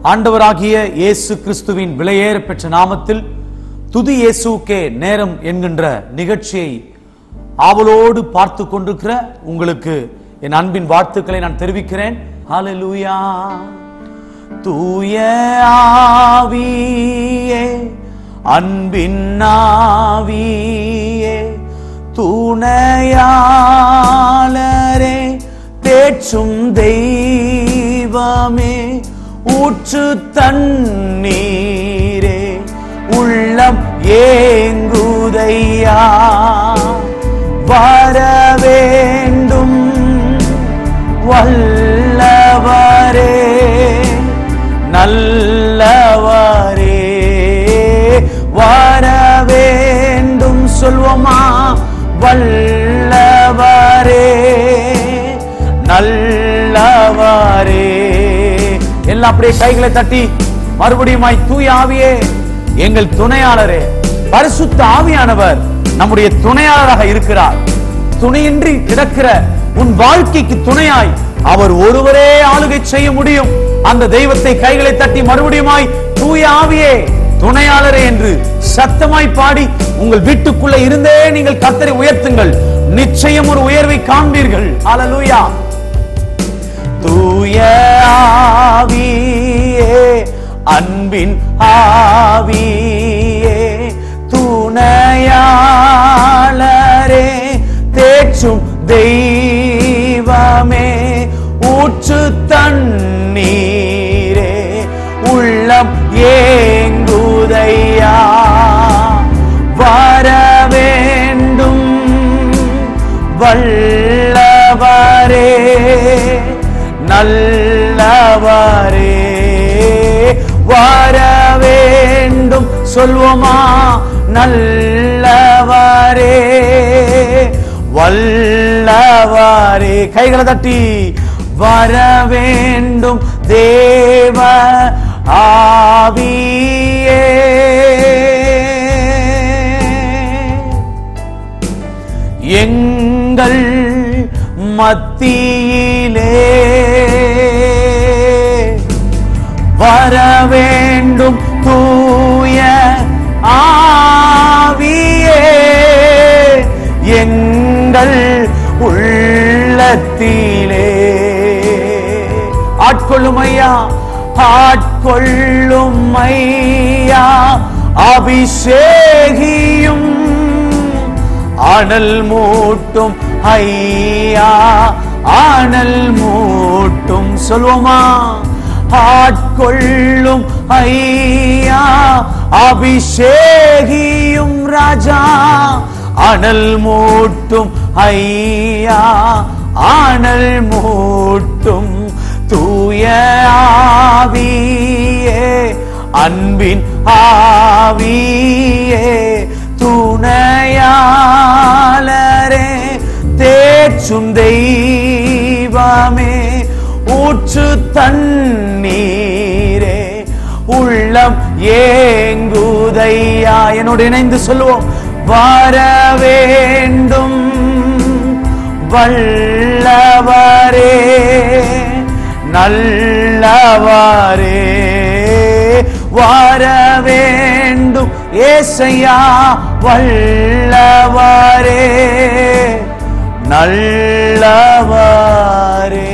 ஆண்டவராகிய இயேசு கிறிஸ்துவின் விலையேற பெற்ற நாமத்தில் துதி இயேசுக்கே நேரம் என்கின்ற நிகழ்ச்சியை ஆவலோடு பார்த்து கொண்டிருக்கிற உங்களுக்கு என் அன்பின் வாழ்த்துக்களை நான் தெரிவிக்கிறேன் ஹalleluya தூய ஆவியே அன்பின் ஆவியே துணையாளரே தேற்றும் தெய்வமே ஊற்று தண்ணீரே உள்ளம் ஏங்குதையா வர வேண்டும் வல்லவரே நல்லவரே வர வேண்டும் சொல்வோமா வல்லவரே நல்லவரே எல்லாம் அப்படியே கைகளை தட்டி மறுபடியுமாய் தூய ஆவியே எங்கள் துணையாளரே பரிசுத்த ஆவியானவர் நம்முடைய துணையாளராக இருக்கிறார் துணையின்றி கிடக்கிற உன் வாழ்க்கைக்கு துணையாய் அவர் ஒருவரே ஆளுகை செய்ய முடியும் அந்த தெய்வத்தை கைகளை தட்டி மறுபடியுமாய் தூய ஆவியே துணையாளரே என்று சத்தமாய் பாடி உங்கள் வீட்டுக்குள்ள இருந்தே நீங்கள் கத்தரை உயர்த்துங்கள் நிச்சயம் ஒரு உயர்வை காண்பீர்கள் அல்லேலூயா தூய ஆவியே அன்பின் ஆவியே துணையாளரே தேற்றும் தெய்வமே ஊற்று தண்ணீரே உள்ளம் ஏங்குதையா வர வேண்டும் வல்லவரே நல்லவரே வர வேண்டும் சொல்வோமா நல்லவரே வல்லவரே கைகளை தட்டி வர வேண்டும் தேவ ஆவியே எங்கள் மத்தியிலே வர வேண்டும் தூய ஆவியே எங்கள் உள்ளத்திலே ஆட்கொள்ளும் ஐயா ஆட்கொள்ளும் ஐயா அபிஷேகியும் அனல் மூட்டும் ஐயா அனல் மூட்டும் சொல்வோமா ஆட்கொள்ளும் ஐயா அபிஷேகியும் ராஜா அனல் மூட்டும் ஐயா அனல் மூட்டும் தூய ஆவியே அன்பின் ஆவியே துணையாளரே தேற்றும் தெய்வமே ஊற்று தண்ணீரே உள்ளம் ஏங்குதையா என்னோடு இணைந்து சொல்லுவோம் வர வேண்டும் வல்லவரே நல்லவரே வர வேண்டும் ஏசையா வல்லவரே நல்லவரே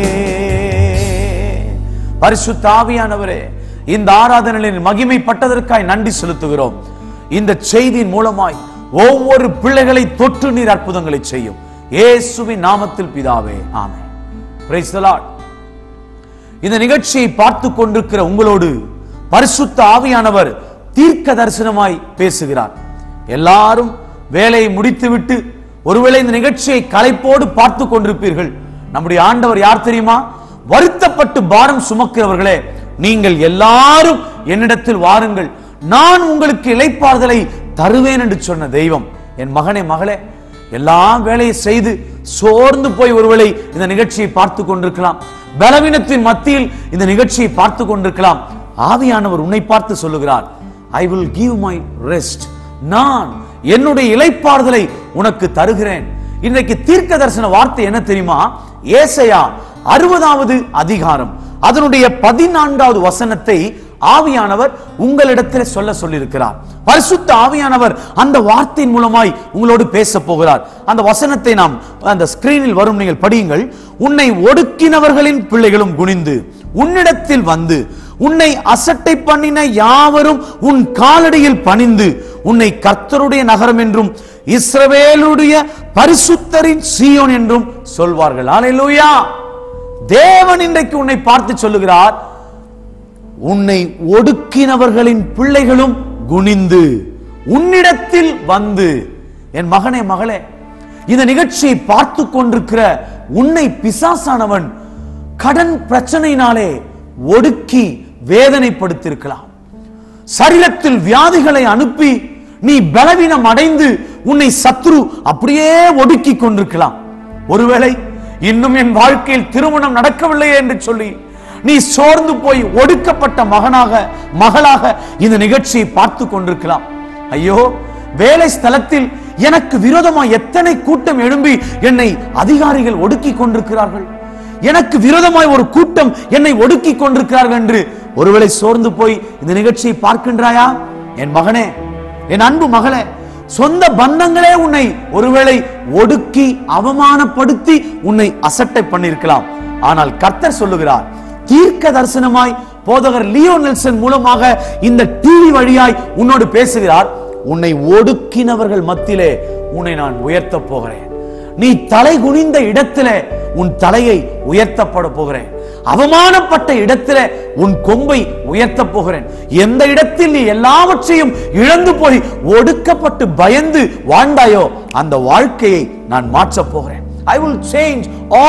பரிசுத்த ஆவியானவரே இந்த ஆராதனையின் மகிமைப்பட்டதற்காய் நன்றி செலுத்துகிறோம் இந்த செய்தியின் மூலமாய் ஒவ்வொரு பிள்ளைகளை தொற்று நீர் அற்புதங்களை செய்யும் இயேசுவின் நாமத்தில் பிதாவே ஆமென் Praise the Lord. இந்த நிகழ்ச்சியை பார்த்து கொண்டிருக்கிற உங்களோடு பரிசுத்த ஆவியானவர் தீர்க்க தரிசனமாய் பேசுகிறார் எல்லாரும் வேலையை முடித்துவிட்டு ஒருவேளை இந்த நிகழ்ச்சியை களைப்போடு பார்த்து கொண்டிருப்பீர்கள் நம்முடைய ஆண்டவர் யார் தெரியுமா வருத்தப்பட்டு பாரம் சுமக்கிறவர்களே நீங்கள் எல்லாரும் என்னிடத்தில் வாருங்கள் நான் உங்களுக்கு இளைப்பாறுதலை தருவேன் என்று சொன்ன தெய்வம் என் மகனே மகளே எல்லா வேலையை செய்து சோர்ந்து போய் ஒருவேளை இந்த நிகழ்ச்சியை பார்த்து கொண்டிருக்கலாம் பலவீனத்தின் மத்தியில் இந்த நிகழ்ச்சியை பார்த்து கொண்டிருக்கலாம் ஆவியானவர் உன்னை பார்த்து சொல்லுகிறார் I will give my rest நான் என்னுடைய இளைப்பாறுதலை உனக்கு தருகிறேன் இன்றைக்கு தீர்க்க தரிசன வார்த்தை என்ன தெரியுமா ஏசையா அறுபதாவது அதிகாரம் அதனுடைய பதினான்காவது வசனத்தை ஆவியானவர் உங்களிடத்தில் சொல்ல சொல்லியிருக்கிறார் பரிசுத்த ஆவியானவர் அந்த வார்த்தையின் மூலமாய் உங்களோடு பேச போகிறார் அந்த வசனத்தை நாம் அந்த ஸ்கிரீனில் வரும் நீங்கள் படியுங்கள் உன்னை ஒடுக்கினவர்களின் பிள்ளைகளும் குனிந்து உன்னிடத்தில் வந்து உன்னை அசட்டை பண்ணின யாவரும் உன் காலடியில் பணிந்து உன்னை கர்த்தருடைய நகரம் என்றும் இஸ்ரவேலுடைய பரிசுத்தரின் சீயோன் என்றும் சொல்வார்கள் அல்லேலூயா தேவன் இன்றைக்கு உன்னை பார்த்து சொல்லுகிறார் உன்னை ஒடுக்கினவர்களின் பிள்ளைகளும் குனிந்து உன்னிடத்தில் வந்து என் மகனே மகளே இந்த நிகழ்ச்சியை பார்த்து கொண்டிருக்கிற உன்னை பிசாசானவன் கடன் பிரச்சனையினாலே ஒடுக்கி வேதனைப்படுத்தியிருக்கலாம் சரீரத்தில் வியாதிகளை அனுப்பி நீ பலவீனம் அடைந்து உன்னை சத்ரு அப்படியே ஒடுக்கி கொண்டிருக்கலாம் ஒருவேளை இன்னும் என் வாழ்க்கையில் திருமணம் நடக்கவில்லையே என்று சொல்லி நீ சோர்ந்து போய் ஒடுக்கப்பட்ட மகனாக மகளாக இந்த நிகழ்ச்சியை பார்த்து கொண்டிருக்கலாம் ஐயோ வேலை ஸ்தலத்தில் எனக்கு விரோதமா எத்தனை கூட்டம் எழும்பி என்னை அதிகாரிகள் ஒடுக்கி கொண்டிருக்கிறார்கள் எனக்கு விரோதமாய் ஒரு கூட்டம் என்னை ஒடுக்கி கொண்டிருக்கிறார்கள் என்று ஒருவேளை சோர்ந்து போய் இந்த நிகழ்ச்சியை பார்க்கின்றாயா என் மகனே என் அன்பு மகளே சொந்த பந்தங்களே உன்னை ஒருவேளை ஒடுக்கி அவமானப்படுத்தி உன்னை அசட்டை பண்ணியிருக்கலாம் ஆனால் கர்த்தர் சொல்லுகிறார் தீர்க்க தரிசனமாய் போதகர் லியோ நெல்சன் மூலமாக இந்த டிவி வழியாய் உன்னோடு பேசுகிறார் உன்னை ஒடுக்கினவர்கள் மத்தியிலே உன்னை நான் உயர்த்த போகிறேன் நீ தலை குனிந்த இடத்திலே உன் தலையை உயர்த்தப்பட போகிறேன் அவமானப்பட்ட இடத்திலே உன் கொம்பை உயர்த்த போகிறேன் எந்த இடத்தில் நீ எல்லாவற்றையும் இழந்து போய் ஒடுக்கப்பட்டு பயந்து வாழ்ந்தாயோ அந்த வாழ்க்கையை நான் மாற்றப் போகிறேன் I will change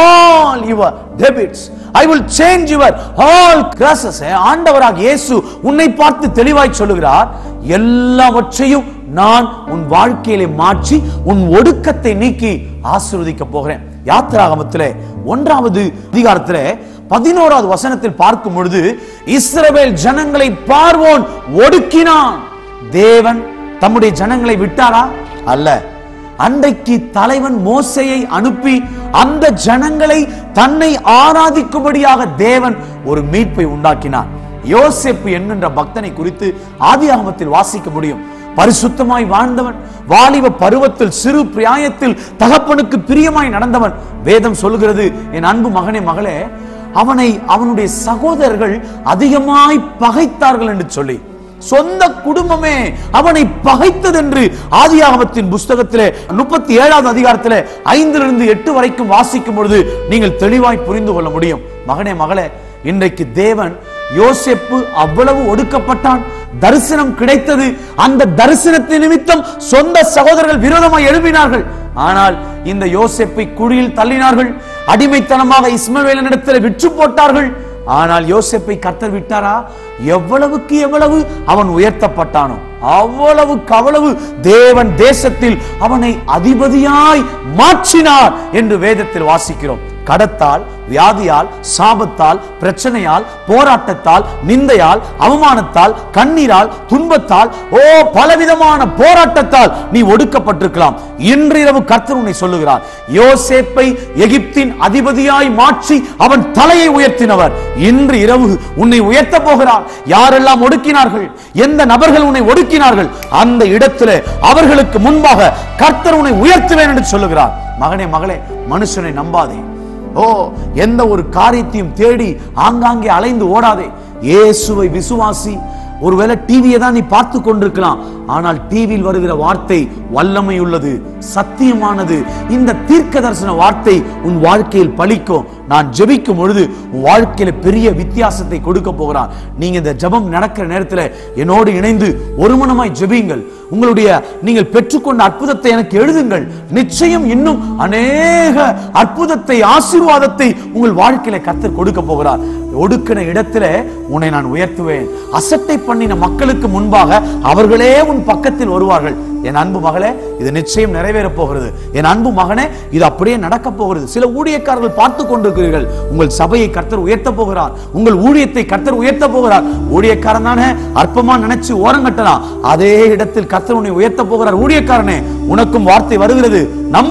all your debits. I will change your all curses. ஆண்டவராக இயேசு உன்னை பார்த்து தெளிவாய் சொல்லுகிறார் எல்லாவற்றையும் நான் உன் வாழ்க்கையிலே மாற்றி உன் ஒடுக்கத்தை நீக்கி ஆசீர்வதிக்க போகிறேன் யாத்திராகமத்திலே ஒன்றாவது அதிகாரத்திலே பதினோராவது வசனத்தில் பார்க்கும் பொழுது இஸ்ரவேல் ஜனங்களை பார்வோன் ஒடுக்கினான் தேவன் தம்முடைய ஜனங்களை விட்டாரா அல்ல அன்றைக்கு தலைவன் மோசையை அனுப்பி அந்த ஜனங்களை தன்னை ஆராதிக்கும்படியாக தேவன் ஒரு மீட்பை உண்டாக்கினார் யோசேப்பு என்கின்ற பக்தனை குறித்து ஆதியாகமத்தில் வாசிக்க முடியும் பரிசுத்தமாய் வாழ்ந்தவன் வாலிப பருவத்தில் சிறு பிராயத்தில் தகப்பனுக்கு பிரியமாய் நடந்தவன் வேதம் சொல்லுகிறது என் அன்பு மகனே மகளே அவனை அவனுடைய சகோதரர்கள் அதிகமாய் பகைத்தார்கள் என்று சொல்லி சொந்த குடும்பமே அவனை பகைத்ததென்று ஆதியாகமத்தின் புஸ்தகத்திலே முப்பத்தி ஏழாவது அதிகாரத்திலே ஐந்திலிருந்து எட்டு வரைக்கும் வாசிக்கும் பொழுது நீங்கள் தெளிவாய் புரிந்து கொள்ள முடியும் மகனே மகளே இன்றைக்கு தேவன் யோசேப்பு அவ்வளவு ஒடுக்கப்பட்டான் தரிசனம் கிடைத்தது அந்த தரிசனத்தின் நிமித்தம் சொந்த சகோதரர்கள் விரோதமாய் எழுப்பினார்கள் ஆனால் இந்த யோசேப்பை குழியில் தள்ளினார்கள் அடிமைத்தனமாக இஸ்மவேலனிடத்தில் விற்று போட்டார்கள் ஆனால் யோசேப்பை கர்த்தர் விட்டாரா எவ்வளவுக்கு எவ்வளவு அவன் உயர்த்தப்பட்டானோ அவ்வளவுக்கு அவ்வளவு தேவன் தேசத்தில் அவனை அதிபதியாய் மாற்றினார் என்று வேதத்தில் வாசிக்கிறோம் கடத்தால் வியாதியால் சாபத்தால் பிரச்சனையால் போராட்டத்தால் நிந்தையால் அவமானத்தால் கண்ணீரால் துன்பத்தால் ஓ பலவிதமான போராட்டத்தால் நீ ஒடுக்கப்பட்டிருக்கலாம் இன்றிரவு கர்த்தர் உன்னை சொல்லுகிறார் யோசேப்பை எகிப்தின் அதிபதியாய் மாற்றி அவன் தலையை உயர்த்தினவர் இன்று இரவு உன்னை உயர்த்த போகிறார் யாரெல்லாம் ஒடுக்கினார்கள் எந்த நபர்கள் உன்னை ஒடுக்கினார்கள் அந்த இடத்திலே அவர்களுக்கு முன்பாக கர்த்தர் உன்னை உயர்த்துவேன் என்று சொல்லுகிறார் மகனே மகளே மனுஷனை நம்பாதே ஓ எந்த ஒரு காரியத்தையும் தேடி ஆங்காங்கே அலைந்து ஓடாதே இயேசுவை விசுவாசி ஒருவேளை டிவியை தான் நீ பார்த்து கொண்டிருக்கலாம் ஆனால் டிவியில் வருகிற வார்த்தை வல்லமை உள்ளது சத்தியமானது இந்த தீர்க்க தரிசன வார்த்தை உன் வாழ்க்கையில் பலிக்கும் நான் ஜெபிக்கும் பொழுது உன் வாழ்க்கையில பெரிய வித்தியாசத்தை கொடுக்க போகிறான் நீங்க இந்த ஜெபம் நடக்கிற நேரத்தில் என்னோடு இணைந்து ஒருமனமாய் ஜெபியுங்கள் உங்களுடைய நீங்கள் பெற்றுக்கொண்ட அற்புதத்தை எனக்கு எழுதுங்கள் நிச்சயம் இன்னும் அநேக அற்புதத்தை ஆசீர்வாதத்தை உங்கள் வாழ்க்கையில கத்தர் கொடுக்க போகிறார் ஒடுக்கின இடத்துல உன்னை நான் உயர்த்துவேன் அசட்டை பண்ணின மக்களுக்கு முன்பாக அவர்களே உன் பக்கத்தில் வருவார்கள் என் அன்பு மகளே இது நிச்சயம் நிறைவேறப் போகிறது என் அன்பு மகனே இது அப்படியே நடக்க போகிறது சில ஊழியக்காரர்கள் பார்த்து கொண்டிருக்கிறீர்கள் உங்கள் சபையை கர்த்தர் உயர்த்த போகிறார் உங்கள் ஊழியத்தை கர்த்தர் உயர்த்த போகிறார் ஊழியக்காரன் தானே அற்பமா நினைச்சு ஓரங்கட்டலாம் அதே இடத்தில் கர்த்தர் உன்னை உயர்த்த போகிறார் ஊழியக்காரனே உனக்கும் வார்த்தை வருகிறது நம்பு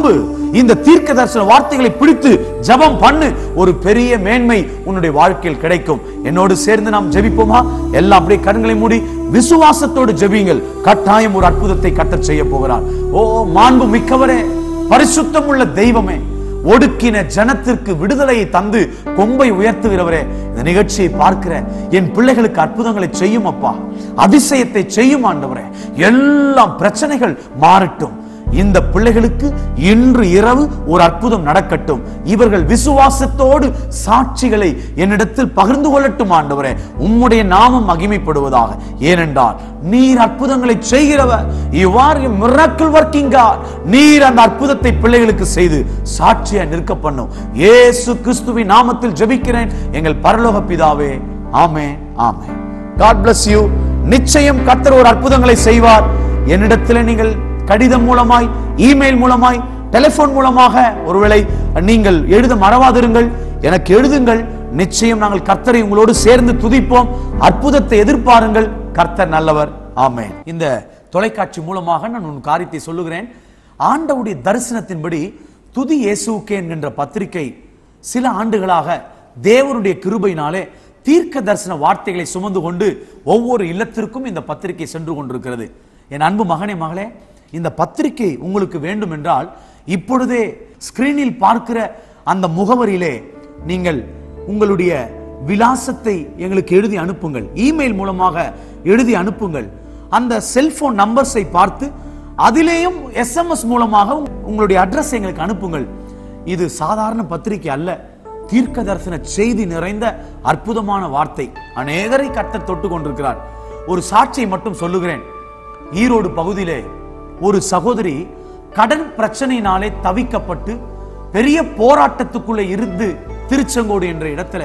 இந்த தீர்க்க தரிசன வார்த்தைகளை பிடித்து ஜெபம் பண்ணு ஒரு பெரிய மேன்மை உன்னுடைய வாழ்க்கையில் கிடைக்கும் என்னோடு சேர்ந்து நாம் ஜெபிப்போமா எல்லாம் அப்படியே கண்களை மூடி விசுவாசத்தோடு ஜெபியுங்கள் கட்டாயம் ஒரு அற்புதத்தை கட்டச் செய்ய போகிறார் ஓ மாண்பு மிக்கவரே பரிசுத்தம் உள்ள தெய்வமே ஒடுக்கின ஜனத்திற்கு விடுதலையை தந்து கொம்பை உயர்த்துகிறவரே இந்த நிகழ்ச்சியை பார்க்கிற என் பிள்ளைகளுக்கு அற்புதங்களை செய்யும் அப்பா அதிசயத்தை செய்யும் ஆண்டவரே எல்லாம் பிரச்சனைகள் மாறட்டும் இந்த பிள்ளைகளுக்கு இன்று இரவு ஒரு அற்புதம் நடக்கட்டும் இவர்கள் விசுவாசத்தோடு சாட்சிகளை என்னிடத்தில் பகிர்ந்து கொள்ளட்டும் ஆண்டவரே உம்முடைய நாமம் மகிமைப்படுவதாக ஏனென்றால் நீர் அற்புதங்களை செய்கிறவர் இவ்வாறு மிராக்கிள் ஒர்க்கிங் நீர் அந்த அற்புதத்தை பிள்ளைகளுக்கு செய்து சாட்சியா நிற்க பண்ணும் இயேசு கிறிஸ்துவின் நாமத்தில் ஜெபிக்கிறேன் எங்கள் பரலோக பிதாவே ஆமென் ஆமென் காட் bless யூ நிச்சயம் கர்த்தர் ஒரு அற்புதங்களை செய்வார் என்னிடத்தில் நீங்கள் கடிதம் மூலமாய் இமெயில் மூலமாய் டெலிபோன் மூலமாக ஒருவேளை நீங்கள் எழுத மறவாதிருங்கள் எனக்கு எழுதுங்கள் நிச்சயம் நாங்கள் கர்த்தரை உங்களோடு சேர்ந்து துதிப்போம் அற்புதத்தை எதிர்பாருங்கள் கர்த்தர் நல்லவர் ஆமென் இந்த தொலைக்காட்சி மூலமாக நான் உன் காரியத்தை சொல்லுகிறேன் ஆண்டவுடைய தரிசனத்தின்படி துதி இயேசுவுக்கே என்கின்ற பத்திரிகை சில ஆண்டுகளாக தேவனுடைய கிருபையினாலே தீர்க்க தரிசன வார்த்தைகளை சுமந்து கொண்டு ஒவ்வொரு இல்லத்திற்கும் இந்த பத்திரிகை சென்று கொண்டிருக்கிறது என் அன்பு மகனே மகளே இந்த பத்திரிகை உங்களுக்கு வேண்டும் என்றால் இப்பொழுதே ஸ்கிரீனில் பார்க்கிற அந்த முகவரியிலே நீங்கள் உங்களுடைய விலாசத்தை எங்களுக்கு எழுதி அனுப்புங்கள் இமெயில் மூலமாக எழுதி அனுப்புங்கள் அந்த செல்போன் நம்பர்ஸை பார்த்து அதிலேயும் எஸ்எம்எஸ் மூலமாக உங்களுடைய அட்ரஸ் எங்களுக்கு அனுப்புங்கள் இது சாதாரண பத்திரிகை அல்ல தீர்க்க தரிசன செய்தி நிறைந்த அற்புதமான வார்த்தை அநேகரை கர்த்தர் தொட்டு கொண்டிருக்கிறார் ஒரு சாட்சியை மட்டும் சொல்லுகிறேன் ஈரோடு பகுதியிலே ஒரு சகோதரி கடன் பிரச்சனையினாலே தவிக்கப்பட்டு பெரிய போராட்டத்துக்குள்ளே இருந்து திருச்செங்கோடு என்ற இடத்துல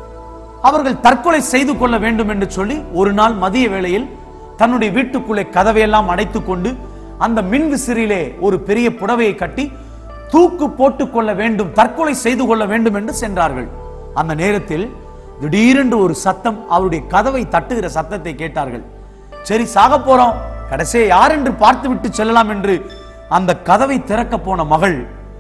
அவர்கள் தற்கொலை செய்து கொள்ள வேண்டும் என்று சொல்லி ஒரு நாள் மதிய வேளையில் தன்னுடைய வீட்டுக்குள்ளே கதவையெல்லாம் அடைத்துக் கொண்டு அந்த மின் விசிறியிலே ஒரு பெரிய புடவையை கட்டி தூக்கு போட்டுக் கொள்ள வேண்டும் தற்கொலை செய்து கொள்ள வேண்டும் என்று சென்றார்கள் அந்த நேரத்தில் திடீரென்று ஒரு சத்தம் அவருடைய கதவை தட்டுகிற சத்தத்தை கேட்டார்கள் சரி சாக போறோம் கடைசியை யார் என்று பார்த்து விட்டு செல்லலாம் என்று அந்த கதவை திறக்க போன மகள்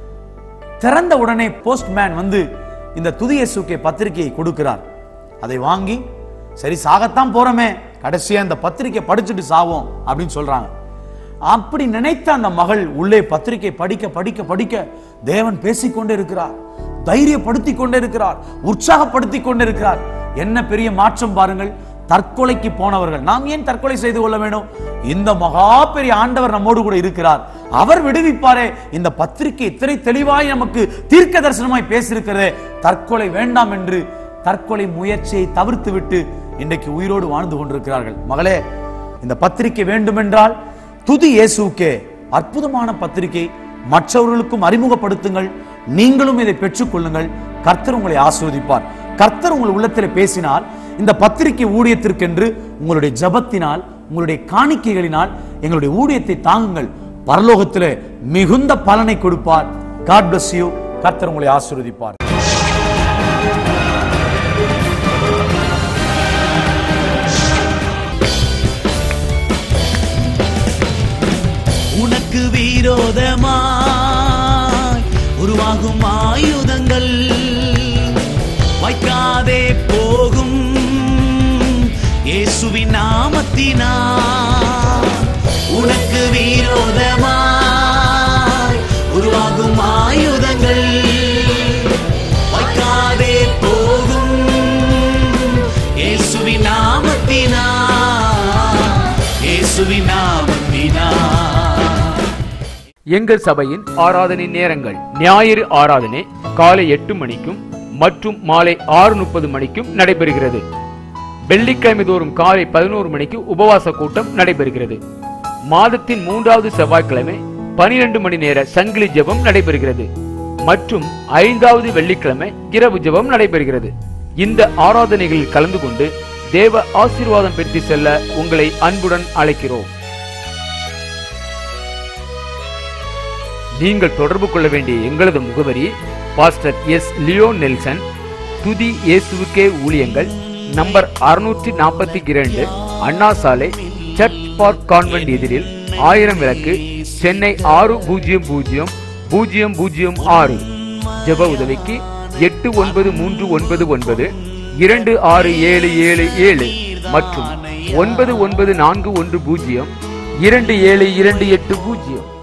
திறந்த உடனே போஸ்ட்மேன் வந்து இந்த துதியேசுக்கே பத்திரிகையை கொடுக்கிறார் அதை வாங்கி சரி சாகத்தான் போறோமே கடைசியா இந்த பத்திரிக்கை படிச்சுட்டு சாவோம் அப்படின்னு சொல்றாங்க அப்படி நினைத்த அந்த மகள் உள்ளே பத்திரிக்கை படிக்க படிக்க படிக்க தேவன் பேசிக்கொண்டே இருக்கிறார் தைரியப்படுத்திக் கொண்டே இருக்கிறார் உற்சாகப்படுத்திக் கொண்டே இருக்கிறார் என்ன பெரிய மாற்றம் பாருங்கள் தற்கொலைக்கு போனவர்கள் நாம் ஏன் தற்கொலை செய்து கொள்ள வேண்டும் இந்த மகா பெரிய ஆண்டவர் நம்மோடு கூட இருக்கிறார் அவர் விடுவிப்பாரே இந்த பத்திரிகை இத்தனை தெளிவாய் நமக்கு தீர்க்க தரிசனமாய் பேசியிருக்கிறதே தற்கொலை வேண்டாம் என்று தற்கொலை முயற்சியை தவிர்த்து விட்டு இன்றைக்கு உயிரோடு வாழ்ந்து கொண்டிருக்கிறார்கள் மகளே இந்த பத்திரிகை வேண்டுமென்றால் துதி இயேசுக்கே அற்புதமான பத்திரிகை மற்றவர்களுக்கும் அறிமுகப்படுத்துங்கள் நீங்களும் இதை பெற்றுக்கொள்ளுங்கள் கர்த்தர் உங்களை ஆசீர்வதிப்பார் கர்த்தர் உங்கள் உள்ளத்தில் பேசினால் இந்த பத்திரிகை ஊழியத்திற்கென்று உங்களுடைய ஜபத்தினால் உங்களுடைய காணிக்கைகளினால் எங்களுடைய ஊழியத்தை தாங்குங்கள் பரலோகத்திலே மிகுந்த பலனை கொடுப்பார் காட் bless you கர்த்தர் உங்களை ஆசீர்வதிப்பார் உனக்கு விரோதமாய் உருவாகும் ஆயுதங்கள் வைக்காதே போகும் இயேசுவின் நாமத்தினால் உனக்கு விரோதமாய் உருவாகும் ஆயுதங்கள் வைக்காதே போகும் இயேசுவின் நாமத்தினால் இயேசுவின் நாமத்தினால் எங்கள் சபையின் ஆராதனை நேரங்கள் ஞாயிறு ஆராதனை காலை எட்டு மணிக்கும் மற்றும் மாலை ஆறு முப்பது மணிக்கும் நடைபெறுகிறது வெள்ளிக்கிழமை தோறும் காலை பதினோரு மணிக்கு உபவாச கூட்டம் நடைபெறுகிறது மாதத்தின் மூன்றாவது செவ்வாய்க்கிழமை பனிரெண்டு மணி நேர சங்கிலி ஜெபம் நடைபெறுகிறது மற்றும் ஐந்தாவது வெள்ளிக்கிழமை இரவு ஜெபம் நடைபெறுகிறது இந்த ஆராதனைகளில் கலந்து கொண்டு தேவ ஆசீர்வாதம் பெற்று செல்ல உங்களை அன்புடன் அழைக்கிறோம் நீங்கள் தொடர்பு கொள்ள வேண்டிய எங்களது முகவரி பாஸ்டர் எஸ் லியோ நெல்சன் துதி இயேசுவுக்கே ஊழியங்கள் நம்பர் அறுநூற்றி நாற்பத்தி இரண்டு அண்ணா சாலை சர்ச் பார்க் கான்வென்ட் எதிரில் ஆயிரம் விளக்கு சென்னை ஆறு பூஜ்ஜியம் பூஜ்ஜியம் பூஜ்ஜியம் பூஜ்ஜியம் ஆறு ஜெப உதவிக்கு எட்டு ஒன்பது மூன்று ஒன்பது ஒன்பது இரண்டு ஆறு ஏழு ஏழு ஏழு மற்றும் ஒன்பது ஒன்பது நான்கு ஒன்று பூஜ்ஜியம் இரண்டு ஏழு இரண்டு எட்டு பூஜ்ஜியம்